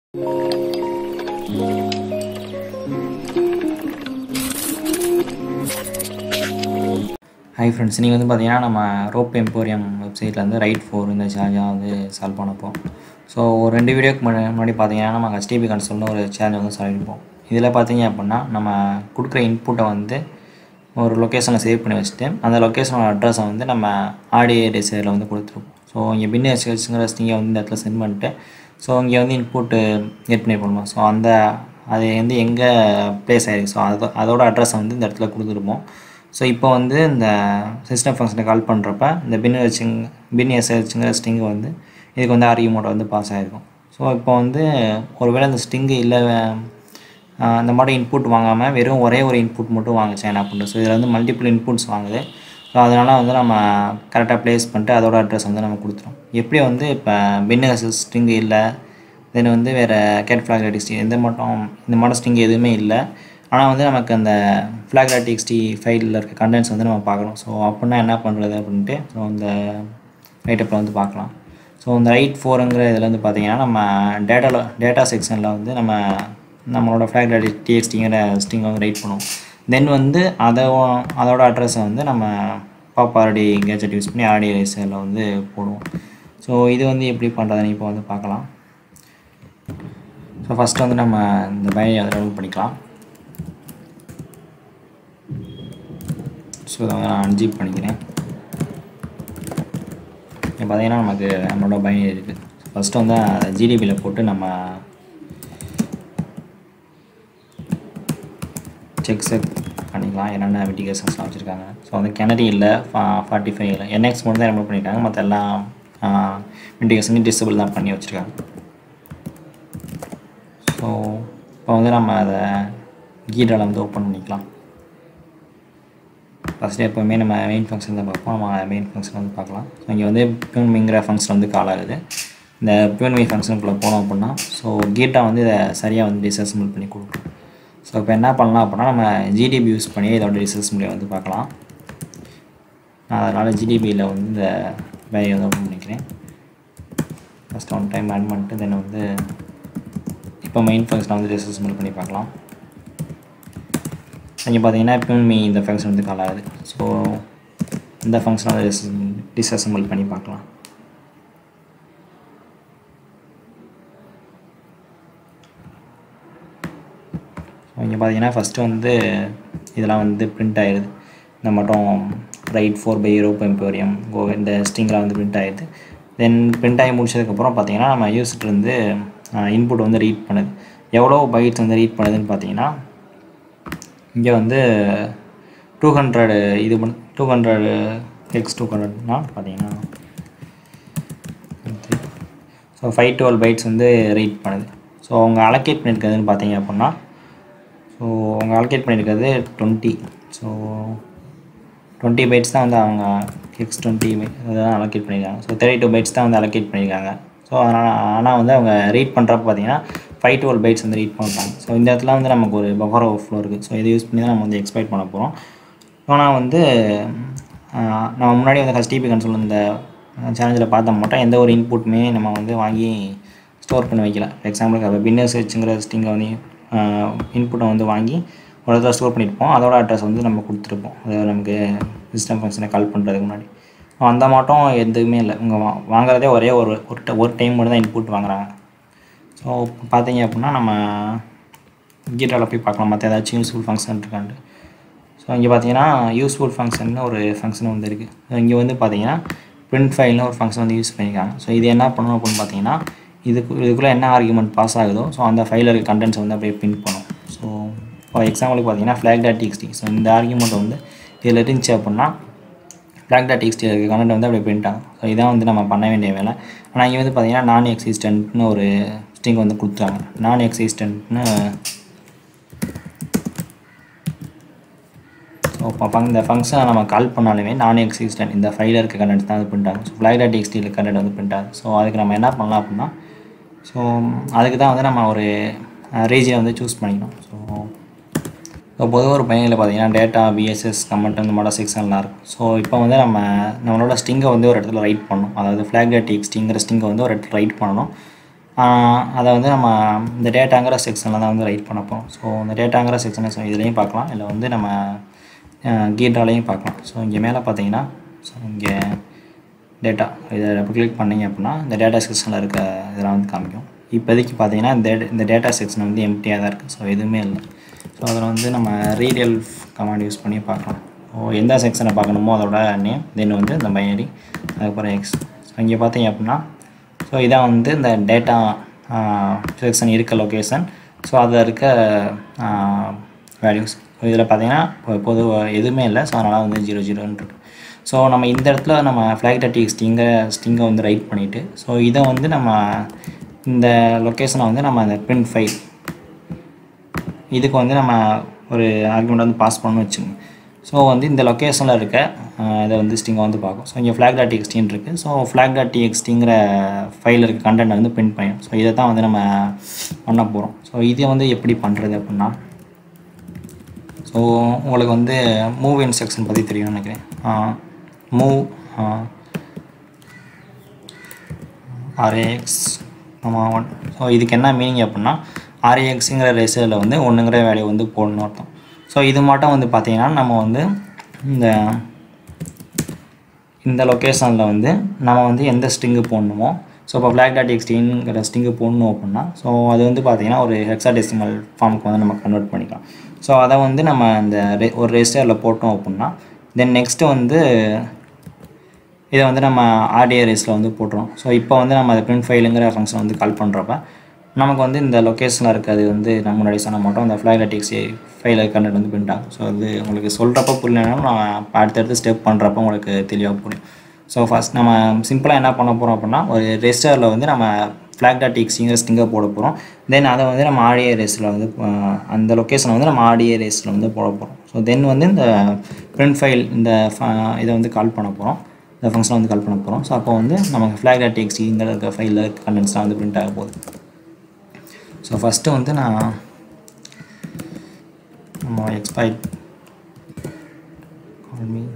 hi friends நீங்கள் வந்து பார்த்தீங்கன்னா நம்ம ரோப் எம்போரியம் வெப்சைட்டில் வந்து ரைட் ஃபோர் இந்த சேலஞ்சாக வந்து சால்வ் பண்ணப்போம் ஸோ ஒரு ரெண்டு வீடியோக்கு முன்னாடி முன்னாடி பார்த்தீங்கன்னா நம்ம ஹெச்டிபி கன்சோல்னு ஒரு சேலஞ்ச் வந்து சால்வ் பண்ணிப்போம் இதில் பார்த்தீங்க அப்படின்னா நம்ம கொடுக்குற இன்புட்டை வந்து ஒரு லொக்கேஷனில் சேவ் பண்ணி வச்சுட்டு அந்த லொக்கேஷனோட அட்ரஸை வந்து நம்ம ஆடியோ டிசைரில் வந்து கொடுத்துருப்போம் ஸோ இங்கே பின் எஸ்ஹெச்ங்கிற ஸ்டிங்கை வந்து இந்த இடத்துல சென்ட் பண்ணிட்டு ஸோ இங்கே வந்து இன்புட்டு எட் பண்ணி போடணும் ஸோ அந்த அது வந்து எங்கே ப்ளேஸ் ஆகிருக்கு ஸோ அது அதோட அட்ரஸை வந்து இந்த இடத்துல கொடுத்துருப்போம் ஸோ இப்போ வந்து இந்த சிஸ்டம் ஃபங்க்ஷனை கால் பண்ணுறப்ப இந்த பின் வச்சுங் பின் எஸ்ஹெச்ங்கிற ஸ்டிங்கு வந்து இதுக்கு வந்து ஆர்கியூமோட வந்து பாஸ் ஆகிருக்கும் ஸோ இப்போ வந்து ஒருவேளை இந்த ஸ்டிங்கு இல்லை ஆஹ் இந்த மாதிரி இன்புட் வாங்காமல் வெறும் ஒரே ஒரு இன்புட் மட்டும் வாங்குச்சு என்ன பண்ணுறது ஸோ இதில் வந்து மல்டிபிள் இன்புட்ஸ் வாங்குது ஸோ அதனால் வந்து நம்ம கரெக்டாக ப்ளேஸ் பண்ணிட்டு அதோட அட்ரஸ் வந்து நம்ம கொடுத்துரும் எப்படி வந்து இப்போ பின்னஸ் ஸ்ட்ரிங் இல்லை தென் வந்து வேறு கேட் ஃப்ளாக் டிஎக்ஸ்டி எந்த மட்டும் இந்த மாதிரி ஸ்ட்ரிங் எதுவுமே இல்லை ஆனால் வந்து நமக்கு அந்த ஃப்ளாக் டிஎக்ஸ்டி ஃபைலில் இருக்க கண்டென்ட்ஸ் வந்து நம்ம பார்க்கணும் ஸோ அப்படின்னா என்ன பண்ணுறது அப்படின்ட்டு ஸோ இந்த ரைட்டப்பில் வந்து பார்க்கலாம் ஸோ இந்த ரைட் ஃபோருங்கிற இதில் வந்து பார்த்தீங்கன்னா நம்ம டேட்டாவில் டேட்டா செக்ஷனில் வந்து நம்ம நம்மளோட ஃப்ளாக் டாட் டிஎக்ஸ்டிங்கிற ஸ்ட்ரிங்கை வந்து ரைட் பண்ணுவோம் தென் வந்து அதை அதோட அட்ரஸை வந்து நம்ம பாப் ஆர்டி கேஜெட் யூஸ் பண்ணி ஆர்டி ரைஸரில் வந்து போடுவோம் ஸோ இது வந்து எப்படி பண்ணுறதுன்னு இப்போ வந்து பார்க்கலாம் ஸோ ஃபஸ்ட்டு வந்து நம்ம இந்த பைனை அதை டவுன்லோட் பண்ணிக்கலாம் ஸோ இதை வந்து நான் அன்ஜிப் பண்ணிக்கிறேன் இப்போ பார்த்தீங்கன்னா நமக்கு நம்மளோட பைனரி இருக்குது ஃபஸ்ட்டு வந்து ஜிடிபியில் போட்டு நம்ம செக் செக் பண்ணிக்கலாம் என்னென்ன மிட்டிகேஷன்ஸ்லாம் வச்சுருக்காங்க ஸோ வந்து கிணறி இல்லை ஃபா ஃபார்ட்டி ஃபைவ் இல்லை என்எக்ஸ் மட்டும் தான் ரெமூவ் பண்ணியிருக்காங்க மற்ற எல்லாம் மிட்டிகேஷனையும் டிசபிள் தான் பண்ணி வச்சுருக்காங்க ஸோ இப்போ வந்து நம்ம அதை கீடால் வந்து ஓப்பன் பண்ணிக்கலாம் ஃபஸ்ட்டு எப்போவுமே நம்ம மெயின் ஃபங்க்ஷன் தான் பார்ப்போம் நம்ம மெயின் ஃபங்க்ஷன் வந்து பார்க்கலாம் ஸோ இங்கே வந்து பியூன்மிங்கிற ஃபங்க்ஷன் வந்து கால் ஆகுது இந்த பியூன்மி ஃபங்க்ஷனுக்குள்ளே போனோம் அப்படின்னா ஸோ கீட்டா வந்து இதை சரியாக வந்து டிசஸ்பிள் பண்ணி கொடுக்கும் ஸோ இப்போ என்ன பண்ணலாம் அப்படின்னா நம்ம ஜிடிபி யூஸ் பண்ணி இதோட டிசஸ்பிளை வந்து பார்க்கலாம் நான் அதனால் ஜிடிபியில் வந்து இந்த வேலையை வந்து ஓப்பன் பண்ணிக்கிறேன் ஃபஸ்ட் ஒன் டைம் ஆட் பண்ணிட்டு தென் வந்து இப்போ மெயின் ஃபங்க்ஷனை வந்து டிசஸ்பிள் பண்ணி பார்க்கலாம் இங்கே பார்த்தீங்கன்னா பியூன்மி இந்த ஃபங்க்ஷன் வந்து கால் ஆகுது ஸோ இந்த ஃபங்க்ஷனை வந்து டிஸ் டிஸ்அசம்பிள் பண்ணி பார்க்கலாம் ஸோ இங்கே பார்த்தீங்கன்னா ஃபஸ்ட்டு வந்து இதெல்லாம் வந்து பிரிண்ட் ஆயிடுது இந்த மட்டும் write four by ROP Emporium go இந்த ஸ்ட்ரிங்லாம் வந்து பிரிண்ட் ஆகிடுது தென் பிரிண்ட் ஆகி முடிச்சதுக்கப்புறம் பார்த்தீங்கன்னா நம்ம யூஸ்லேருந்து இன்புட் வந்து ரீட் பண்ணுது எவ்வளோ பைட்ஸ் வந்து ரீட் பண்ணுதுன்னு பார்த்தீங்கன்னா இங்கே வந்து டூ ஹண்ட்ரடு இது பண்ண டூ ஹண்ட்ரடு எக்ஸ் டூ ஹண்ட்ரட்னா பார்த்தீங்கன்னா ஸோ ஃபைவ் டுவெல் பைட்ஸ் வந்து ரீட் பண்ணுது ஸோ அவங்க அலோகேட் பண்ணியிருக்கிறதுன்னு பார்த்தீங்க அப்படின்னா ஸோ அவங்க அலோகேட் பண்ணியிருக்கிறது டுவெண்ட்டி ஸோ டுவெண்ட்டி பைட்ஸ் தான் வந்து அவங்க எக்ஸ் டுவெண்ட்டி அதுதான் அலோகேட் பண்ணியிருக்காங்க ஸோ தேர்ட்டி டூ பைட்ஸ் தான் வந்து அலோகேட் பண்ணியிருக்காங்க ஸோ அதனால் ஆனால் வந்து அவங்க ரீட் பண்ணுறப்ப பார்த்தீங்கன்னா ஃபைவ் டுவெல் பைட்ஸ் வந்து ரீட் பண்ணுறாங்க ஸோ இந்த இடத்துல வந்து நமக்கு ஒரு பஃபர் ஓவர் ஃப்ளோ இருக்குது ஸோ இதை யூஸ் பண்ணி தான் நம்ம வந்து எக்ஸ்பெக்ட் பண்ண போகிறோம் ஆனால் வந்து நம்ம முன்னாடி வந்து ஹெச்டிபி கன்சோல் இந்த சேலஞ்சில் பார்த்த மட்டும் எந்த ஒரு இன்புட்டுமே நம்ம வந்து வாங்கி ஸ்டோர் பண்ணி வைக்கல ஃபார் எக்ஸாம்பிளுக்கு அப்போ பின்னஸ் வச்சுங்கிற ஸ்டிங்கை வந்து இன்புட்டை வந்து வாங்கி ஒரு இடத்துல ஸ்டோர் பண்ணியிருப்போம் அதோட அட்ரஸ் வந்து நம்ம கொடுத்துருப்போம் அதாவது நமக்கு சிஸ்டம் ஃபங்க்ஷனை கால் பண்ணுறதுக்கு முன்னாடி அந்த மாட்டம் எதுவுமே இல்லை இவங்க வா வாங்குறதே ஒரே ஒரு ஒரு ஒரு டைம் மட்டும் தான் இன்புட் வாங்குறாங்க ஸோ பார்த்தீங்க அப்படின்னா நம்ம கீட்டாவில் போய் பார்க்கலாம் மற்ற ஏதாச்சும் யூஸ்ஃபுல் ஃபங்க்ஷன் இருக்காண்டு ஸோ இங்கே பார்த்தீங்கன்னா யூஸ்ஃபுல் ஃபங்க்ஷன் ஒரு ஃபங்க்ஷன் வந்து இருக்குது இங்கே வந்து பார்த்தீங்கன்னா பிரிண்ட் ஃபைல்னு ஒரு ஃபங்க்ஷன் வந்து யூஸ் பண்ணியிருக்காங்க ஸோ இது என்ன பண்ணணும் அப்படின்னு பார்த்தீங்கன்னா இதுக்கு இதுக்குள்ளே என்ன ஆர்குமெண்ட் பாஸ் ஆகுதோ ஸோ அந்த ஃபைலில் இருக்க கண்டென்ட்ஸ் வந்து அப்படியே பிரிண்ட் பண்ணும் ஸோ ஃபார் எக்ஸாம்பிளுக்கு பார்த்தீங்கன்னா ஃப்ளாக் டாட் டிஎக்ஸ்டி ஸோ இந்த ஆர்குமெண்ட் வந்து இதில் இருந்துச்சு அப்படின்னா ஃப்ளாக் டாட் டிஎக்ஸ்டி இருக்க கண்டென்ட் வந்து அப்படியே பிரிண்ட் ஆகும் ஸோ இதான் வந்து நம்ம பண்ண வேண்டிய வேலை ஆனால் இங்கே வந்து பார்த்தீங்கன்னா நான் எக்ஸிஸ்டன்ட்னு ஒரு ஸ்ட்ரிங் வந்து கொடுத்தாங்க நான் எக்ஸிஸ்டன்ட்னு ஸோ இப்போ இந்த ஃபங்க்ஷனை நம்ம கால் பண்ணாலுமே நான் எக்ஸிஸ்டன்ட் இந்த ஃபைலில் இருக்க கண்டென்ட் தான் அது பிரிண்ட் ஆகும் ஸோ ஃப்ளாக் டாட் டிஎக்ஸ்டியில் கண்டென்ட் வந்து பிரிண்ட் ஆகும் ஸோ அதுக்கு நம்ம என்ன பண்ணலாம் அப்படின்னா ஸோ அதுக்கு தான் வந்து நம்ம ஒரு ரீஜனை வந்து சூஸ் பண்ணிக்கணும் ஸோ ஸோ பொதுவாக ஒரு பையனில் பார்த்தீங்கன்னா டேட்டா பிஎஸ்எஸ் கமெண்ட் இந்த மாதிரி செக்ஷன்லாம் இருக்கும் ஸோ இப்போ வந்து நம்ம நம்மளோட ஸ்டிங்கை வந்து ஒரு இடத்துல ரைட் பண்ணணும் அதாவது ஃப்ளாக் டாட் டிஎக்ஸ்டிங்கிற ஸ்டிங்கை வந்து ஒரு இடத்துல ரைட் பண்ணணும் ஆஹ் அதை வந்து நம்ம இந்த டேட்டாங்கிற செக்ஷனில் தான் வந்து ரைட் பண்ண போகிறோம் ஸோ இந்த டேட்டாங்கிற செக்ஷனை இதுலேயும் பார்க்கலாம் இல்லை வந்து நம்ம கீட்டாலையும் பார்க்கலாம் ஸோ இங்கே மேலே பார்த்தீங்கன்னா ஸோ இங்கே டேட்டா இதை கிளிக் பண்ணீங்க அப்படின்னா இந்த டேட்டா செக்ஷனில் இருக்க இதெல்லாம் வந்து காமிக்கும் இப்போதைக்கு பார்த்தீங்கன்னா இந்த இந்த டேட்டா செக்ஷன் வந்து எம்டியாக தான் இருக்குது ஸோ எதுவுமே இல்லை ஸோ அதில் வந்து நம்ம ரீடியல் கமாண்ட் யூஸ் பண்ணி பார்க்கலாம் ஸோ எந்த செக்ஷனை பார்க்கணுமோ அதோட நேம் தென் வந்து இந்த பைனரி அதுக்கப்புறம் எக்ஸ் ஸோ இங்கே பார்த்தீங்க அப்படின்னா ஸோ இதான் வந்து இந்த டேட்டா செக்ஷன் இருக்க லொக்கேஷன் ஸோ அதில் இருக்க வேல்யூஸ் இதில் பார்த்தீங்கன்னா இப்போ பொது எதுவுமே இல்லை ஸோ அதனால் வந்து ஜீரோ ஜீரோன்னு இருக்கு ஸோ நம்ம இந்த இடத்துல நம்ம ஃப்ளாக் டாட்டி ஸ்டிங்கை ஸ்டிங்கை வந்து ரைட் பண்ணிவிட்டு ஸோ இதை வந்து நம்ம இந்த லொக்கேஷனை வந்து நம்ம அந்த பிரிண்ட் ஃபைல் இதுக்கு வந்து நம்ம ஒரு ஆர்குமெண்ட் வந்து பாஸ் பண்ணணும்னு வச்சுக்கோங்க ஸோ வந்து இந்த லொக்கேஷனில் இருக்க ஆஹ், இதை வந்து ஸ்டிங்கை வந்து பார்க்கும் ஸோ இங்கே ஃப்ளாக் டாட் எக்ஸ்டின்னு இருக்குது ஸோ ஃப்ளாக் டாட் எக்ஸ்டிங்கிற ஃபைலில் இருக்க கண்டென்ட் வந்து பிரிண்ட் பண்ணிடும் ஸோ இதை தான் வந்து நம்ம பண்ண போகிறோம் ஸோ இதை வந்து எப்படி பண்ணுறது அப்படின்னா ஸோ உங்களுக்கு வந்து மூவ் இன்ஸ்ட்ரக்ஷன் பற்றி தெரியும்னு நினைக்கிறேன் மூவ் ஆர்ஏஎக்ஸ் நம்ம ஒன் ஸோ இதுக்கு என்ன மீனிங் அப்படின்னா ஆர்ஏஎக்ஸுங்கிற ரெசிடரில் வந்து ஒன்றுங்கிற வேலையை வந்து போடணும் அர்த்தம் ஸோ இது மட்டும் வந்து பார்த்தீங்கன்னா நம்ம வந்து இந்த இந்த லொக்கேஷனில் வந்து நம்ம வந்து எந்த ஸ்ட்ரிங்கு போடணுமோ ஸோ இப்போ பிளாக் டாட் எக்ஸ்டிங்கிற ஸ்ட்ரிங்கு போடணும் அப்படின்னா ஸோ அது வந்து பார்த்தீங்கன்னா ஒரு ஹெக்ஸாடெசிமல் ஃபார்முக்கு வந்து நம்ம கன்வெர்ட் பண்ணிக்கலாம் ஸோ அதை வந்து நம்ம இந்த ரெ- ஒரு ரெஜிஸ்டரில் போட்டோம் அப்படின்னா தென் நெக்ஸ்ட்டு வந்து இதை வந்து நம்ம ஆர்டிஏ ரேஸில் வந்து போட்டுரும் ஸோ இப்போ வந்து நம்ம அதை பிரிண்ட் ஃபைலுங்கிற ஃபங்க்ஷன் வந்து கால் பண்ணுறப்ப நமக்கு வந்து இந்த லொக்கேஷனில் இருக்கிறது வந்து நம்ம முன்னாடி சொன்ன மட்டும் அந்த ஃப்ளாக் டாட்டிக்ஸ் ஃபைல் கண்டென்ட் வந்து பிரிண்ட் ஆகும் ஸோ அது உங்களுக்கு சொல்கிறப்ப புரியலனாலும் நான் அடுத்தடுத்து ஸ்டெப் பண்ணுறப்ப உங்களுக்கு தெளிவாக புரியும் ஸோ ஃபஸ்ட் நம்ம சிம்பிளாக என்ன பண்ண போகிறோம் அப்படின்னா ஒரு ரெஜிஸ்டரில் வந்து நம்ம ஃப்ளாக் டாட் எக்ஸிங்கிற ஸ்டிங்கை போட போகிறோம் தென் அதை வந்து நம்ம ஆடியோ ரேஸில் வந்து அஹ், அந்த லொக்கேஷனை வந்து நம்ம ஆடியோ ரேஸில் வந்து போட போகிறோம் ஸோ தென் வந்து இந்த பிரிண்ட் ஃபைல் இந்த fa- இதை வந்து கால் பண்ண போகிறோம் இந்த ஃபங்க்ஷனை வந்து கால் பண்ண போகிறோம் ஸோ அப்போ வந்து நமக்கு ஃப்ளாக் டாட் எக்ஸிங்கிற இருக்க ஃபைலில் இருக்க கண்டென்ட்ஸ்லாம் வந்து பிரிண்ட் ஆக போகுது ஸோ ஃபஸ்ட்டு வந்து நான் நம்ம எக்ஸ்பைட் கால் மீ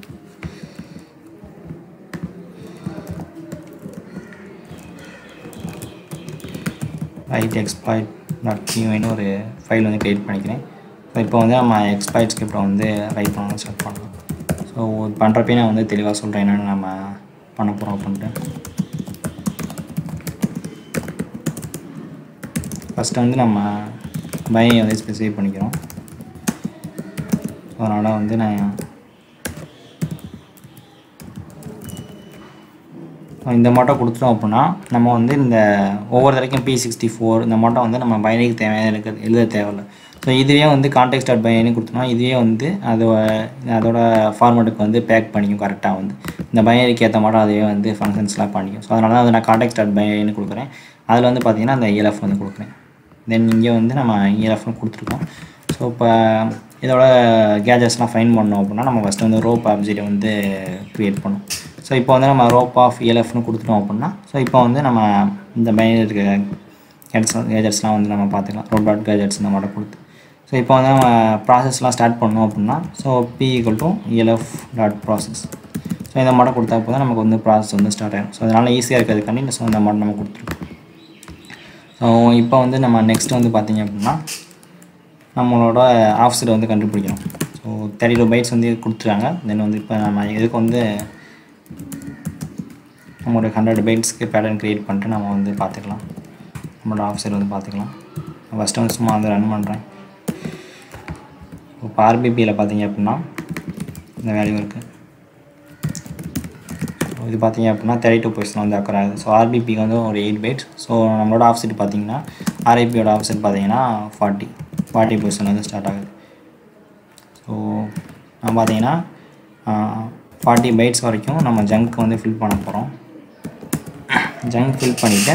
ரைட் எக்ஸ்பைட் டாட் கியூன்னு ஒரு ஃபைல் வந்து க்ரியேட் பண்ணிக்கிறேன் ஸோ இப்போ வந்து நம்ம எக்ஸ்பைட் ஸ்கிரிப்டை வந்து ரைட் பண்ணணும் ஸ்டார்ட் பண்ணலாம் ஸோ பண்ணுறப்பே நான் வந்து தெளிவாக சொல்கிறேன் என்னென்னு நம்ம பண்ண போகிறோம் அப்படின்ட்டு ஃபஸ்ட்டு வந்து நம்ம பையை வந்து ஸ்பெசிஃபை பண்ணிக்கிறோம் ஸோ அதனால் வந்து நான் இந்த மாட்டம் கொடுத்துட்டோம் அப்படின்னா நம்ம வந்து இந்த ஒவ்வொரு தடவைக்கும் பி சிக்ஸ்டி ஃபோர் இந்த மாட்டம் வந்து நம்ம பைனரிக்கு தேவையான எனக்கு எழுத தேவையில்ல ஸோ இதுவே வந்து கான்டெக்ட் டாட் பைனரி கொடுத்தோம்னா இதுவே வந்து அதோட அதோட ஃபார்மேட்டுக்கு வந்து பேக் பண்ணிக்கும் கரெக்டாக வந்து இந்த பைனரிக்கு ஏற்ற மாட்டம் அதுவே வந்து ஃபங்க்ஷன்ஸ்லாம் பண்ணிக்கும் ஸோ அதனால தான் அதை நான் கான்டெக்ட் டாட் பைனரின்னு கொடுக்குறேன் அதில் வந்து பார்த்தீங்கன்னா அந்த ELF வந்து கொடுக்குறேன் தென் இங்கே வந்து நம்ம ELFனு கொடுத்துருக்கோம் ஸோ இப்போ இதோட கேஜெட்ஸ்லாம் ஃபைன் பண்ணோம் அப்படின்னா நம்ம ஃபஸ்ட்டு வந்து ரோப் ஆப்ஜெக்டை வந்து க்ரியேட் பண்ணோம் ஸோ இப்போ வந்து நம்ம ரோப் ஆஃப் ELFனு கொடுத்துட்டோம் அப்படின்னா ஸோ இப்போ வந்து நம்ம இந்த பைனரி இருக்க கேஜெட்ஸ் கேஜெட்ஸ்லாம் வந்து நம்ம பார்த்துக்கலாம் ரோப் டாட் கேஜெட்ஸ் இந்த மாதிரி கொடுத்து ஸோ இப்போ வந்து நம்ம ப்ராசஸ்லாம் ஸ்டார்ட் பண்ணோம் அப்படின்னா so P equal to ELF dot process so இந்த மாடல் கொடுத்தா போதும் நமக்கு வந்து ப்ராசஸ் வந்து ஸ்டார்ட் ஆகிடும் ஸோ அதனால் ஈஸியாக இருக்கிறதுக்காண்டி ஸோ இந்த மாடல் நம்ம கொடுத்துருக்கோம் ஸோ இப்போ வந்து நம்ம நெக்ஸ்ட் வந்து பார்த்தீங்க அப்படின்னா நம்மளோட ஆஃப்செட் வந்து கண்டுபிடிக்கணும் ஸோ தேர்ட்டி டூ பைட்ஸ் வந்து கொடுத்துருக்காங்க தென் வந்து இப்போ நம்ம இதுக்கு வந்து நம்மளோட ஹண்ட்ரட் பைட்ஸ்க்கு பேட்டர்ன் க்ரியேட் பண்ணிட்டு நம்ம வந்து பார்த்துக்கலாம் நம்மளோட ஆஃப்செட் வந்து பார்த்துக்கலாம் ஃபஸ்ட்டு வந்து சும்மா வந்து ரன் பண்ணுறேன் இப்போ ஆர்பிபியில் பார்த்தீங்க அப்படின்னா இந்த வேல்யூ இருக்குது இது பார்த்தீங்க அப்படின்னா தேர்ட்டி டூ பொசிஷன் வந்து அக்கர் ஆகுது ஸோ ஆர்பிபிக்கு வந்து ஒரு எயிட் பைட்ஸ் ஸோ நம்மளோட ஆஃப்செட் பார்த்தீங்கன்னா ஆர்ஐபியோட ஆஃப்செட் பார்த்தீங்கன்னா ஃபார்ட்டி ஃபார்ட்டி பொசிஷன் வந்து ஸ்டார்ட் ஆகுது ஸோ நம்ம பார்த்தீங்கன்னா ஃபார்ட்டி பைட்ஸ் வரைக்கும் நம்ம ஜங்க் வந்து ஃபில் பண்ண போகிறோம் ஜங்க் ஃபில் பண்ணிவிட்டு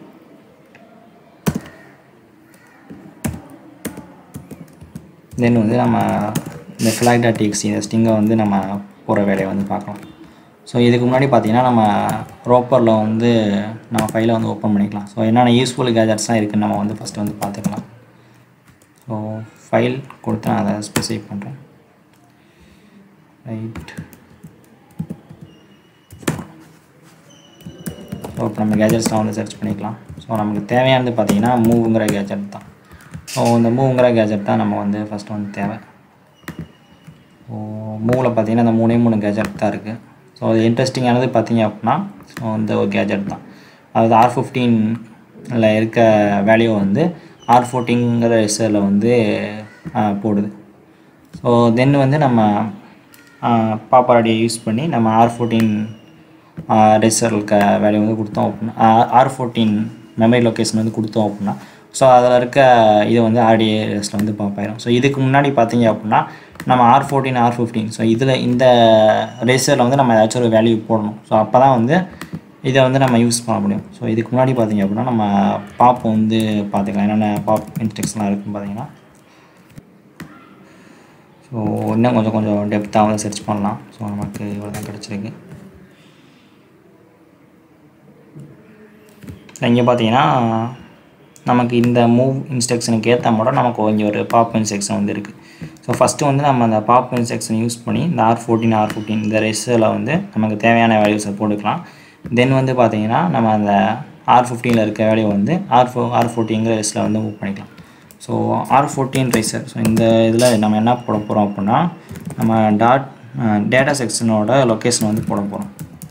தென் வந்து நம்ம இந்த ஃப்ளாக் டாட் டிஎக்ஸி இந்த ஸ்டிங்கை வந்து நம்ம போகிற வேலையை வந்து பார்க்கலாம் ஸோ இதுக்கு முன்னாடி பார்த்தீங்கன்னா நம்ம ரோப்பரில் வந்து நம்ம ஃபைலை வந்து ஓப்பன் பண்ணிக்கலாம் ஸோ என்னென்ன யூஸ்ஃபுல் கேஜெட்ஸ்லாம் இருக்குன்னு நம்ம வந்து ஃபஸ்ட்டு வந்து பார்த்துக்கலாம் ஸோ ஃபைல் கொடுத்து நான் அதை ஸ்பெசிஃபை பண்ணுறேன் ரைட் ஸோ இப்போ நம்ம கேஜெட்ஸ்லாம் வந்து சர்ச் பண்ணிக்கலாம் ஸோ நமக்கு தேவையானது பார்த்தீங்கன்னா மூவுங்கிற கேஜெட் தான் ஸோ இந்த மூவுங்கிற கேஜெட் தான் நம்ம வந்து ஃபஸ்ட்டு வந்து தேவை ஸோ மூவில் பார்த்தீங்கன்னா இந்த மூணே மூணு கேஜெட் தான் இருக்குது ஸோ அது இன்ட்ரெஸ்டிங்கானது பார்த்தீங்க அப்படின்னா ஸோ இந்த ஒரு கேஜெட் தான் அதாவது ஆர் ஃபிஃப்டீனில் இருக்க வேல்யூ வந்து ஆர் ஃபோர்டீங்கிற ரிசரில் வந்து ஆஹ், போடுது ஸோ தென் வந்து நம்ம பாப்பாரடியை யூஸ் பண்ணி நம்ம ஆர் ஃபோர்டீன் ரெஜிஸ்டருக்கு வேல்யூ வந்து கொடுத்தோம் அப்படின்னா ஆர் ஃபோர்டீன் மெமரி லொக்கேஷன் வந்து கொடுத்தோம் அப்படின்னா ஸோ அதில் இருக்க இது வந்து ஆர்டிஏஎஸில் வந்து பாப்பாயிரும் ஸோ இதுக்கு முன்னாடி பார்த்தீங்க அப்படின்னா நம்ம R fourteen R fifteen so இதில் இந்த ரெஜிஸ்டரில் வந்து நம்ம ஏதாச்சும் ஒரு வேல்யூ போடணும் ஸோ அப்போ தான் வந்து இதை வந்து நம்ம யூஸ் பண்ண முடியும் ஸோ இதுக்கு முன்னாடி பார்த்தீங்க அப்படின்னா நம்ம பாப் வந்து பார்த்துக்கலாம் என்னென்ன பாப் இன்ஸ்ட்ரக்ஷன்லாம் இருக்குன்னு பார்த்தீங்கன்னா ஸோ இன்னும் கொஞ்சம் கொஞ்சம் டெப்த்தாக வந்து சர்ச் பண்ணலாம் ஸோ நமக்கு இவ்வளோ தான் கிடச்சிருக்கு இங்கே பார்த்தீங்கன்னா நமக்கு இந்த மூவ் இன்ஸ்ட்ரக்ஷனுக்கு ஏற்ற மாடம் நமக்கு இங்கே ஒரு பாப் இன்ஸ்ட்ரக்ஷன் வந்து இருக்குது ஸோ ஃபஸ்ட்டு வந்து நம்ம அந்த பாப் இன்ஸ்ட்ரக்ஷன் யூஸ் பண்ணி இந்த ஆர் ஃபோர்டீன் ஆர் ஃபிஃப்டீன் இந்த ரெஸில் வந்து நமக்கு தேவையான வேல்யூஸை போட்டுக்கலாம் தென் வந்து பார்த்தீங்கன்னா நம்ம அந்த ஆர் ஃபிஃப்டீனில் இருக்க வேல்யூ வந்து ஆர் ஃபோ ஆர் ஃபோர்ட்டிங்கிற ரெஸில் வந்து மூவ் பண்ணிக்கலாம் ஸோ ஆர் ஃபோர்டீன் ரைசர் ஸோ இந்த இதில் நம்ம என்ன போட போகிறோம் அப்படின்னா நம்ம டாட் டேட்டா செக்ஷனோட லொக்கேஷன் வந்து போட போகிறோம்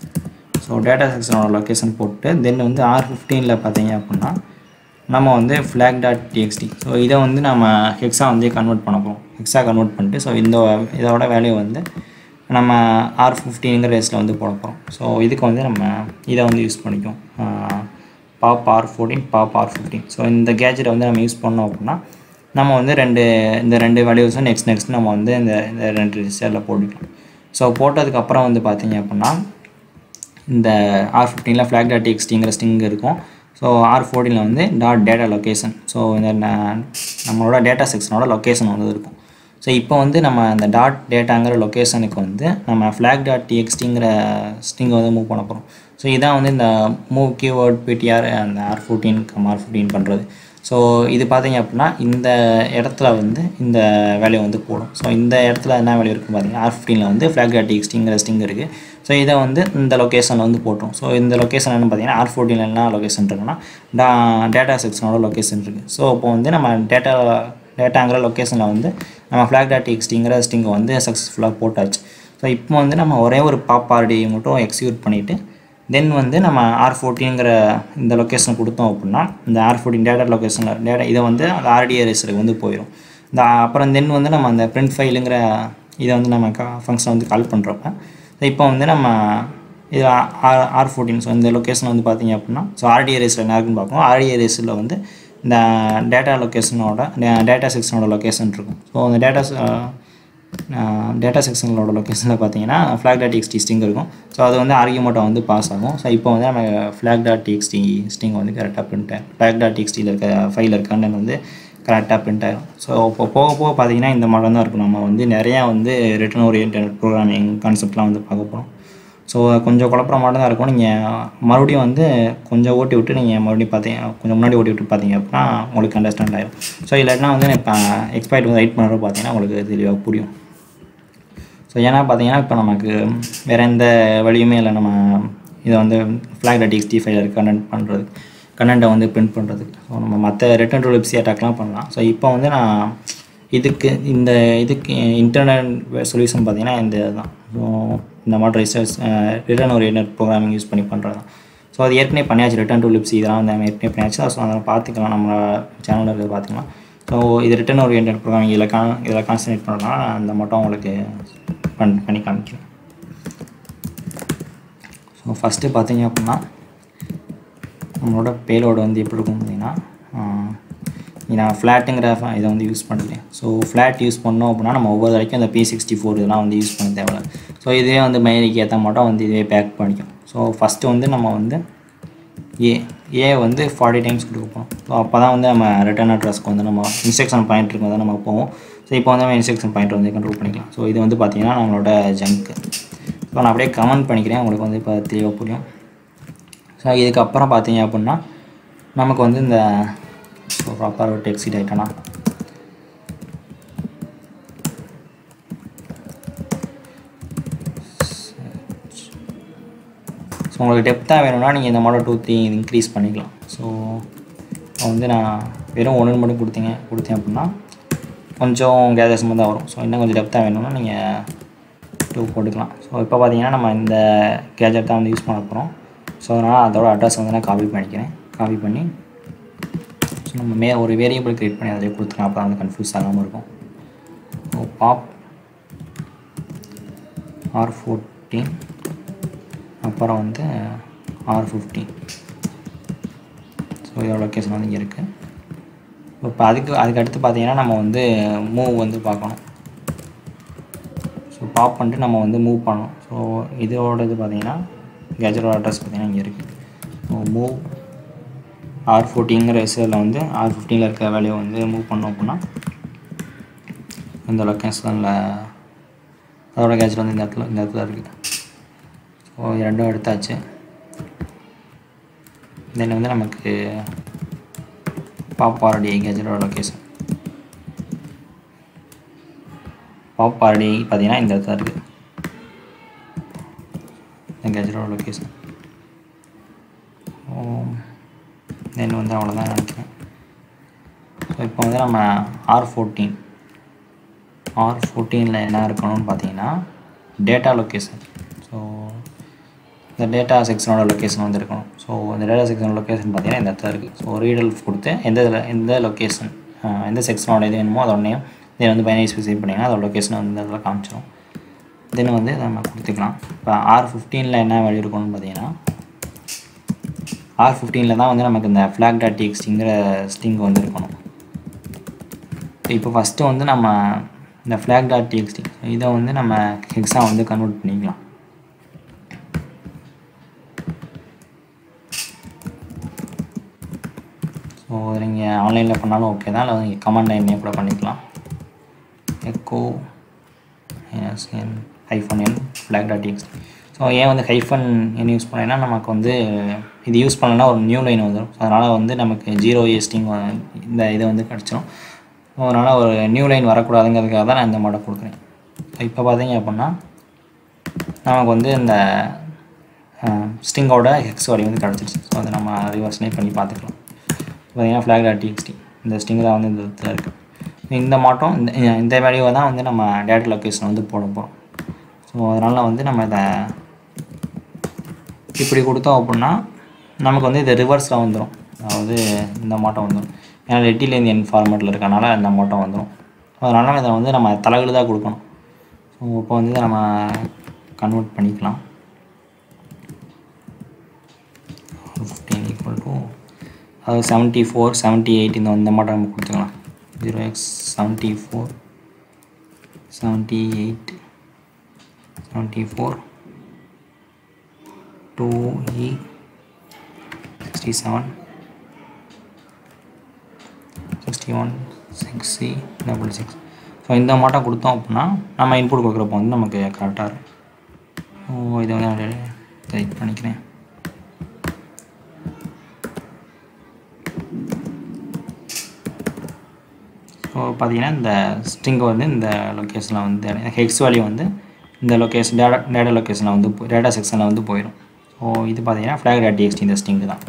ஸோ டேட்டா செக்ஷனோட லொக்கேஷன் போட்டு தென் வந்து ஆர் ஃபிஃப்டீனில் பார்த்தீங்க அப்படின்னா நம்ம வந்து ஃப்ளாக் டாட் டிஎக்ஸ்டி ஸோ இதை வந்து நம்ம ஹெக்ஸா வந்து கன்வெர்ட் பண்ண போகிறோம் ஹெக்ஸா கன்வெர்ட் பண்ணிட்டு ஸோ இந்த இதோட வேல்யூ வந்து நம்ம ஆர் ஃபிஃப்டிங்கிற ரேஸில் வந்து போட போகிறோம் ஸோ இதுக்கு வந்து நம்ம இதை வந்து யூஸ் பண்ணிக்கும் pop R fourteen pop R fifteen so இந்த கேஜெட்டை வந்து நம்ம யூஸ் பண்ணோம் அப்படின்னா நம்ம வந்து ரெண்டு இந்த ரெண்டு வேல்யூஸும் நெக்ஸ்ட் நெக்ஸ்ட் நம்ம வந்து இந்த இந்த ரெண்டு ரிசல்ட்டில் போட்டுக்கலாம் ஸோ போட்டதுக்கப்புறம் வந்து பார்த்தீங்க அப்படின்னா இந்த ஆர் ஃபிஃப்டீனில் ஃப்ளாக் டாட் எக்ஸ்டிங்கிற ஸ்டிங் இருக்கும் ஸோ ஆர் ஃபோர்டீனில் வந்து டாட் டேட்டா லொக்கேஷன் ஸோ இந்த ந- நம்மளோட டேட்டா செக்ஷனோட லொக்கேஷன் வந்து இருக்கும் ஸோ இப்போ வந்து நம்ம அந்த டாட் டேட்டாங்கிற லொக்கேஷனுக்கு வந்து நம்ம ஃப்ளாக் டாட் டிஎக்ஸ்டிங்கிற ஸ்டிங்கை வந்து மூவ் பண்ண போகிறோம் ஸோ இதான் வந்து இந்த மூவ் கீவேர்ட் பிடிஆர் அந்த R fourteen comma R fifteen பண்ணுறது ஸோ இது பார்த்தீங்க அப்படின்னா இந்த இடத்துல வந்து இந்த வேல்யூ வந்து போடும் ஸோ இந்த இடத்துல என்ன வேல்யூ இருக்குது பார்த்தீங்கன்னா ஆர் ஃபிஃப்டீனில் வந்து ஃப்ளாக் டாட் டிஎக்ஸ்டிங்கிற ஸ்டிங் இருக்குது ஸோ இதை வந்து இந்த லொக்கேஷனில் வந்து போட்டோம் ஸோ இந்த லொக்கேஷன் என்ன பார்த்தீங்கன்னா ஆர் ஃபோர்டீனில் என்ன லொக்கேஷன் இருக்குன்னா டா டேட்டா செக்ஷனோட லொக்கேஷன் இருக்குது ஸோ இப்போ வந்து நம்ம டேட்டா டேட்டாங்கிற லொக்கேஷனில் வந்து நம்ம ஃப்ளாக் டாட் எக்ஸ்டிங்கிற ஸ்டிங்கை வந்து சக்ஸஸ்ஃபுல்லாக போட்டாச்சு ஸோ இப்போ வந்து நம்ம ஒரே ஒரு பாப் ஆர்டி மட்டும் எக்ஸிக்யூட் பண்ணிவிட்டு தென் வந்து நம்ம ஆர் ஃபோர்டீங்கிற இந்த லொக்கேஷன் கொடுத்தோம் அப்படின்னா இந்த ஆர் ஃபோர்டீன் டேட்டா லொக்கேஷனில் டேட்டா இதை வந்து அந்த ஆர்டிஏ ரேஸருக்கு வந்து போயிடும் இந்த அப்புறம் தென் வந்து நம்ம அந்த பிரிண்ட் ஃபைலுங்கிற இதை வந்து நம்ம ஃபங்க்ஷன் வந்து கால் பண்ணுறப்ப ஸோ இப்போ வந்து நம்ம இது ஆர் ஆர் ஃபோர்டீன் ஸோ இந்த லொக்கேஷன் வந்து பார்த்தீங்க அப்படின்னா ஸோ ஆர்டிஏ ரேஸில் என்ன இருக்குன்னு பார்க்கணும் ஆர்டிஏ ரேஸில் வந்து இந்த டேட்டா லொக்கேஷனோட டேட்டா செக்ஷனோட லொக்கேஷன் இருக்கும் ஸோ அந்த டேட்டா டேட்டா செக்ஷனோட லொக்கேஷனில் பார்த்தீங்கன்னா ஃப்ளாக் டாட் டிஎக்ஸ்டி ஸ்டிங் இருக்கும் ஸோ அது வந்து ஆர்கியூமெண்ட்டை வந்து பாஸ் ஆகும் ஸோ இப்போ வந்து நம்ம ஃப்ளாக் டாட் டிஎக்ஸ்டி ஸ்டிங் வந்து கரெக்டாக பிரிண்ட் ஆகும் ஃப்ளாக் டாட் டிஎக்ஸ்டியில் இருக்க ஃபைல் இருக்க content வந்து கரெக்டாக பிரிண்ட் ஆகும் ஸோ இப்போ போக போக பார்த்தீங்கன்னா இந்த மாடல் தான் இருக்கும் நம்ம வந்து நிறையா வந்து ரிட்டன் ஓரியன்ட் ப்ரோக்ராமிங் கான்செப்ட்லாம் வந்து பார்க்க போகிறோம் ஸோ கொஞ்சம் குழப்பற மாட்டம் தான் இருக்கும் நீங்கள் மறுபடியும் வந்து கொஞ்சம் ஓட்டி விட்டு நீங்கள் மறுபடியும் பார்த்தீங்க கொஞ்சம் முன்னாடி ஓட்டி விட்டு பார்த்தீங்க அப்படின்னா உங்களுக்கு அண்டர்ஸ்டாண்ட் ஆயிடும் ஸோ இல்லாட்டினா வந்து இப்போ எக்ஸ்பைட் வந்து ரைட் பண்ணுறப்ப பார்த்தீங்கன்னா உங்களுக்கு தெளிவாக புரியும் ஸோ ஏன்னா பார்த்தீங்கன்னா இப்போ நமக்கு வேறு எந்த வழியுமே இல்லை நம்ம இதை வந்து flag dot TXT file content பண்ணுறது கண்டென்ட்டை வந்து பிரிண்ட் பண்ணுறதுக்கு ஸோ நம்ம மற்ற ரிட்டன் டு வெப்சி அட்டாக்லாம் பண்ணலாம் ஸோ இப்போ வந்து நான் இதுக்கு இந்த இதுக்கு இன்டர்னல் சொல்யூஷன் பார்த்தீங்கன்னா இந்த இதுதான் ஸோ இந்த மாதிரி research return oriented programming use பண்ணி பண்ணுறது தான் ஸோ அது ஏற்கனவே பண்ணியாச்சு ரிட்டன் டு லிப்ஸ் இதெல்லாம் வந்து நம்ம ஏற்கனவே பண்ணியாச்சு ஸோ அதெல்லாம் பார்த்துக்கலாம் நம்ம சேனலில் இருக்கிறத பார்த்துக்கலாம் ஸோ இது ரிட்டன் ஓரியன்ட் ப்ரோக்ராமிங் இதில் கான் இதில் கான்சன்ட்ரேட் பண்ணலாம் அந்த மட்டும் உங்களுக்கு பண் பண்ணி காமிக்கிறேன் ஸோ ஃபஸ்ட்டு பார்த்தீங்க அப்படின்னா நம்மளோட பேலோடு வந்து எப்படி இருக்கும் பார்த்தீங்கன்னா ஆஹ், நான் ஃப்ளாட்டுங்கிற இதை வந்து யூஸ் பண்ணுறேன் ஸோ ஃப்ளாட் யூஸ் பண்ணோம் அப்படின்னா நம்ம ஒவ்வொரு வரைக்கும் அந்த பி சிக்ஸ்டி ஃபோர் இதெல்லாம் வந்து யூஸ் பண்ண தேவையில்ல ஸோ இதே வந்து மைனிக்கு ஏற்ற மட்டும் வந்து இதே பேக் பண்ணிக்கும் ஸோ ஃபஸ்ட்டு வந்து நம்ம வந்து ஏ ஏ வந்து ஃபார்ட்டி டைம்ஸ் கொடுப்போம் ஸோ அப்போ தான் வந்து நம்ம ரிட்டர்ன் அட்ரஸ்க்கு வந்து நம்ம இன்ஸ்ட்ரக்ஷன் பாயிண்ட் இருக்கும் தான் நம்ம போவோம் ஸோ இப்போ வந்து நம்ம இன்ஸ்ட்ரக்ஷன் பாயிண்ட் வந்து கண்ட்ரோல் பண்ணிக்கலாம் ஸோ இது வந்து பார்த்தீங்கன்னா நம்மளோட ஜங்க்கு ஸோ நான் அப்படியே கமெண்ட் பண்ணிக்கிறேன் உங்களுக்கு வந்து இப்போ தெளிவாக புரியும் ஸோ இதுக்கப்புறம் பார்த்தீங்க அப்படின்னா நமக்கு வந்து இந்த ஸோ ப்ராப்பர் ஒரு எக்ஸிட் ஆகிட்டோன்னா ஸோ உங்களுக்கு டெப்த்தாக வேணும்னா நீங்கள் இந்த மாடல் டூ த்ரீ இன்க்ரீஸ் பண்ணிக்கலாம் ஸோ ஸோ வந்து நான் வெறும் ஒன்று மட்டும் கொடுத்தீங்க கொடுத்தேன் அப்படின்னா கொஞ்சம் கேதர்ஸ் தான் வரும் ஸோ இன்னும் கொஞ்சம் டெப்த்தாக வேணும்னா நீங்கள் டூ போட்டுக்கலாம் ஸோ இப்போ பார்த்தீங்கன்னா நம்ம இந்த கேஜெட் தான் வந்து யூஸ் பண்ண போகிறோம் ஸோ அதனால் அதோட அட்ரஸ் வந்து நான் காப்பி பண்ணிக்கிறேன் காப்பி பண்ணி ஸோ நம்ம மே ஒரு வேரியபிள் க்ரியேட் பண்ணி அதிலே கொடுத்துக்கலாம் அப்போ வந்து கன்ஃபியூஸ் ஆகாமல் இருக்கும் ஸோ பாப் ஆர் ஃபோர்டீன் அப்புறம் வந்து ஆர் ஃபிஃப்டீன் ஸோ இதோட லொக்கேஷன் வந்து இங்கே இருக்குது இப்போ அதுக்கு அதுக்கு அடுத்து பார்த்தீங்கன்னா நம்ம வந்து மூவ் வந்து பார்க்கணும் ஸோ பாப் பண்ணிட்டு நம்ம வந்து மூவ் பண்ணணும் ஸோ இதோட இது பார்த்தீங்கன்னா கேஜரோட அட்ரஸ் பார்த்தீங்கன்னா இங்கே இருக்குது ஸோ மூவ் ஆர் ஃபோர்ட்டிங்கிற எஸ்எல்ல வந்து ஆர் ஃபிஃப்டீனில் இருக்க வேல்யூ வந்து மூவ் பண்ணோம் அப்படின்னா இந்த லொக்கேஷனில் அதோட கேஜர் வந்து இந்த இடத்துல இந்த இடத்துல இருக்குது ஸோ இது ரெண்டும் எடுத்தாச்சு தென் வந்து நமக்கு பாப் ஆர்டி கேஜரோட லொக்கேஷன் பாப் ஆர்டி பார்த்தீங்கன்னா இந்த இடத்துல இருக்குது இந்த கேஜரோட லொக்கேஷன் தென் வந்து அவ்வளோதான் நினைக்கிறேன் ஸோ இப்போ வந்து நம்ம ஆர் ஃபோர்டீன் ஆர் ஃபோர்டீனில் என்ன இருக்கணும்னு பார்த்தீங்கன்னா டேட்டா லொக்கேஷன் ஸோ இந்த டேட்டா செக்ஷனோட லொக்கேஷன் வந்து இருக்கணும் ஸோ இந்த டேட்டா செக்ஷனோட லொக்கேஷன் பார்த்தீங்கன்னா இந்த இடத்துல இருக்குது ஸோ ரீடல் கொடுத்து எந்த இதில் எந்த லொக்கேஷன் எந்த செக்ஷனோட இது வேணுமோ அதோட நேம் இதை வந்து பைனரி ஸ்பெசிஃபை பண்ணிங்கன்னா அதோட லொக்கேஷன் வந்து இந்த இடத்துல காமிச்சிடும் தென் வந்து நம்ம கொடுத்துக்கலாம் இப்போ ஆர் ஃபிஃப்டீனில் என்ன வேல்யூ இருக்கணும்னு பார்த்தீங்கன்னா ஆர் ஃபிஃப்டீனில் தான் வந்து நமக்கு இந்த ஃப்ளாக் டாட் டிஎக்ஸ்டிங்கிற ஸ்டிங் வந்து இருக்கணும் இப்போ ஃபஸ்ட்டு வந்து நம்ம இந்த ஃப்ளாக் டாட் டிஎக்ஸ்டி இதை வந்து நம்ம ஹெக்ஸா வந்து கன்வெர்ட் பண்ணிக்கலாம் ஸோ நீங்கள் ஆன்லைனில் பண்ணாலும் ஓகே தான் இல்லை நீங்கள் கமாண்ட் லைன்லேயே கூட பண்ணிக்கலாம் echo N hyphen N flag dot TXT so ஏன் வந்து ஹைஃபன் என்ன யூஸ் பண்ணேன்னா நமக்கு வந்து இது யூஸ் பண்ணலன்னா ஒரு நியூ லைன் வந்துடும் ஸோ அதனால் வந்து நமக்கு ஜீரோ ஏஸ்டிங் இந்த இது வந்து கிடச்சிரும் ஸோ அதனால் ஒரு நியூ லைன் வரக்கூடாதுங்கிறதுக்காக தான் நான் இந்த மாடல் கொடுக்குறேன் ஸோ இப்போ பார்த்தீங்க அப்படின்னா நமக்கு வந்து இந்த ஸ்டிங்கோட ஹெக்ஸ் வேல்யூ வந்து கிடச்சிருச்சு ஸோ அதை நம்ம ரிவர்ஸ்லேயே பண்ணி பார்த்துக்கலாம் பார்த்தீங்கன்னா ஃப்ளாக் டாட் டிஎக்ஸ்டி இந்த ஸ்டிங் தான் வந்து இந்த இடத்துல இருக்குது இந்த மாட்டம் இந்த இந்த வேல்யூவை தான் வந்து நம்ம டேட்டா லொக்கேஷன் வந்து போட போகிறோம் ஸோ அதனால் வந்து நம்ம இதை இப்படி கொடுத்தோம் அப்படின்னா நமக்கு வந்து இது ரிவர்ஸில் வந்துடும் அதாவது இந்த மாட்டம் வந்துடும் ஏன்னா லெட்டிலேருந்து என் ஃபார்மேட்டில் இருக்கனால இந்த மாட்டம் வந்துடும் அதனால் இதை வந்து நம்ம தலைகள் கொடுக்கணும் ஸோ இப்போ வந்து இதை நம்ம கன்வெர்ட் பண்ணிக்கலாம் ஃபிஃப்டீன் ஈக்குவல் டு அதாவது செவன்ட்டி ஃபோர் செவன்ட்டி எயிட் இந்த இந்த மாட்டம் நம்ம கொடுத்துக்கலாம் zero X seventy four seventy eight seventy four two E sixty seven sixty one six C double six so இந்த மாட்டம் கொடுத்தோம் அப்படின்னா நம்ம இன்புட் கொடுக்குறப்போ வந்து நமக்கு கரெக்டாக இருக்கும் ஸோ இதை வந்து நான் டைப் பண்ணிக்கிறேன் ஸோ பார்த்தீங்கன்னா இந்த ஸ்ட்ரிங்கை வந்து இந்த லொக்கேஷனில் வந்து ஹெக்ஸ் வேல்யூ வந்து இந்த லொக்கேஷன் டேட்டா டேட்டா லொக்கேஷனில் வந்து டேட்டா செக்ஷனில் வந்து போயிடும் ஸோ இது பார்த்தீங்கன்னா ஃப்ளாக் டாட் டிஎக்ஸ்டி இந்த ஸ்ட்ரிங்கு தான்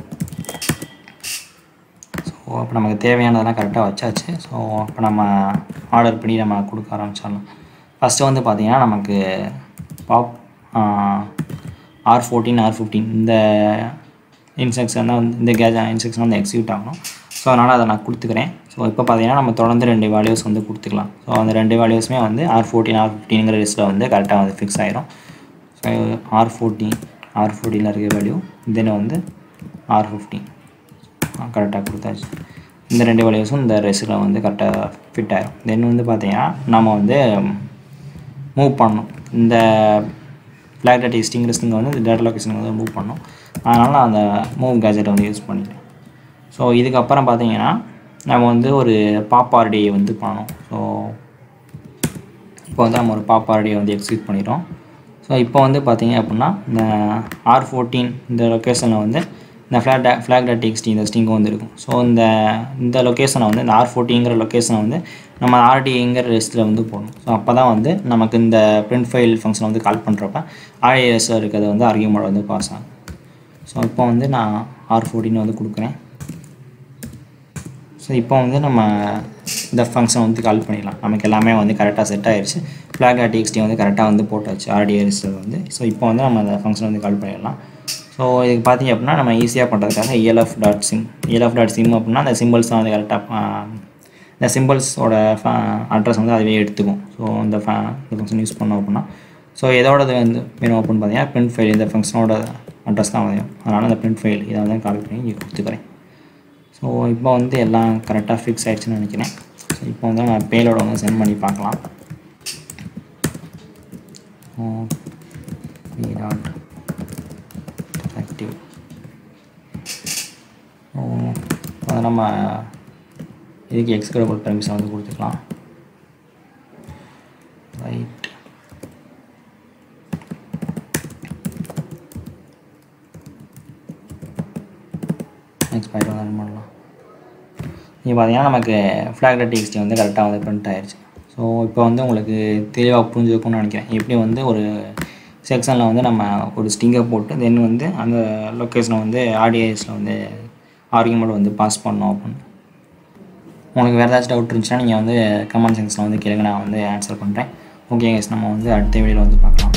ஸோ இப்போ நமக்கு தேவையானதெல்லாம் கரெக்டாக வச்சாச்சு ஸோ இப்போ நம்ம ஆர்டர் பண்ணி நம்ம கொடுக்க ஆரம்பிச்சிடலாம் ஃபஸ்ட்டு வந்து பார்த்தீங்கன்னா நமக்கு pop R fourteen R fifteen இந்த இன்ஸ்ட்ரக்ஷன் தான் வந்து இந்த கேஜ் இன்ஸ்ட்ரக்ஷன் வந்து எக்ஸிக்யூட் ஆகணும் ஸோ அதனால் அதை நான் கொடுத்துக்கிறேன் ஸோ இப்போ பார்த்தீங்கன்னா நம்ம தொடர்ந்து ரெண்டு வேல்யூஸ் வந்து கொடுத்துக்கலாம் ஸோ அந்த ரெண்டு வேல்யூஸுமே வந்து ஆர் ஃபோர்டீன் ஆர் ஃபிஃப்டீனுங்கிற லிஸ்ட்டில் வந்து கரெக்டாக வந்து ஃபிக்ஸ் ஆயிரும் ஸோ ஆர் ஃபோர்டீன் ஆர் ஃபோர்டீனில் இருக்க வேல்யூ தென் வந்து ஆர் ஃபிஃப்டீன் கரெக்டாக கொடுத்தாச்சு இந்த ரெண்டு வேல்யூஸும் இந்த ரெஸ்ட்டில் வந்து கரெக்டாக ஃபிட் ஆயிரும் தென் வந்து பார்த்தீங்கன்னா நம்ம வந்து மூவ் பண்ணணும் இந்த பிளாக் டேட்டா ஸ்டிங் ஸ்டிங்கை வந்து இந்த டேட்டா லொக்கேஷன் வந்து மூவ் பண்ணணும் அதனால் நான் அந்த மூவ் கேஜெட்டை வந்து யூஸ் பண்ணிக்கிறேன் ஸோ இதுக்கப்புறம் பார்த்தீங்கன்னா நம்ம வந்து ஒரு பாப்பார்டியை வந்து பண்ணணும் ஸோ இப்போ வந்து நம்ம ஒரு பாப்பார்டியை வந்து எக்ஸிக்யூட் பண்ணிடுறோம் ஸோ இப்போ வந்து பார்த்தீங்க அப்படின்னா இந்த ஆர் ஃபோர்டீன் இந்த லொக்கேஷனில் வந்து இந்த ஃப்ளாக் டே ஃப்ளாக் டாட் டிஎக்ஸ்டி இந்த ஸ்டிங்கும் வந்து இருக்கும் ஸோ இந்த இந்த லொக்கேஷனை வந்து இந்த ஆர் ஃபோர்ட்டிங்கிற லொக்கேஷனை வந்து நம்ம ஆர்டிங்கிற லிஸ்ட்டில் வந்து போடணும் ஸோ அப்போ தான் வந்து நமக்கு இந்த பிரிண்ட் ஃபைல் ஃபங்க்ஷனை வந்து கால் பண்ணுறப்ப ஆர்ஏஎஸில் இருக்கிறத வந்து ஆர்கியூமெண்ட் வந்து பாஸ் ஆகும் ஸோ இப்போ வந்து நான் ஆர் ஃபோர்டீன் வந்து கொடுக்குறேன் இப்போ வந்து நம்ம இந்த ஃபங்க்ஷன் வந்து கால் பண்ணிடலாம் நமக்கு எல்லாமே வந்து கரெக்டாக செட் ஆயிடுச்சு ஃப்ளாக் டாட் டிஎக்ஸ்டி வந்து கரெக்டாக வந்து போட்டாச்சு ஆர்டிஎஸ் வந்து ஸோ இப்போ வந்து நம்ம அந்த ஃபங்க்ஷன் வந்து கால் பண்ணிடலாம் ஸோ இதுக்கு பார்த்தீங்க அப்படின்னா நம்ம ஈஸியாக பண்ணுறதுக்காக ELF dot sim ELF dot sim அப்படின்னா அந்த சிம்பிள்ஸ் தான் வந்து கரெக்டாக இந்த சிம்பிள்ஸோட அட்ரஸ் வந்து அதுவே எடுத்துக்கும் ஸோ இந்த ஃபே இந்த ஃபங்க்ஷன் யூஸ் பண்ணோம் அப்படின்னா ஸோ எதோடது வந்து வேணும் அப்படின்னு பார்த்தீங்கன்னா பிரிண்ட் ஃபைல் இந்த ஃபங்க்ஷனோட அட்ரஸ் தான் வரும் அதனால் அந்த பிரிண்ட் ஃபைல் இதை வந்து கால் பண்ணி இங்கே கொடுத்துக்கிறேன் ஸோ இப்போ வந்து எல்லாம் கரெக்டாக ஃபிக்ஸ் ஆகிடுச்சுன்னு நினைக்கிறேன் ஸோ இப்போ வந்து நான் பேலோட வந்து சென்ட் பண்ணி பார்க்கலாம் டாட் ஆக்டிவ் அதை நம்ம இதுக்கு எக்ஸிக்யூட்டபிள் பெர்மிஷன் வந்து கொடுத்துக்கலாம் ரைட் நெக்ஸ்ட் பாயிண்ட் வந்து ரன் பண்ணலாம் இங்கே பார்த்தீங்கன்னா நமக்கு ஃப்ளாக் டிஎக்ஸ்டி வந்து கரெக்டாக வந்து பிரிண்ட் ஆயிடுச்சு ஸோ இப்போ வந்து உங்களுக்கு தெளிவாக புரிஞ்சுக்கணும்னு நினைக்கிறேன் எப்படி வந்து ஒரு செக்ஷனில் வந்து நம்ம ஒரு ஸ்டிங்கை போட்டு தென் வந்து அந்த லொக்கேஷனை வந்து ஆடியன்ஸில் வந்து ஆர்கியூமெண்ட் வந்து பாஸ் பண்ணோம் அப்படின்னு உங்களுக்கு வேறு ஏதாச்சும் டவுட் இருந்துச்சுன்னா நீங்கள் வந்து கமெண்ட் செக்ஷனில் வந்து கேளுங்க நான் வந்து ஆன்சர் பண்ணுறேன் ஓகே கைஸ் நம்ம வந்து அடுத்த வீடியோவில் வந்து பார்க்கலாம்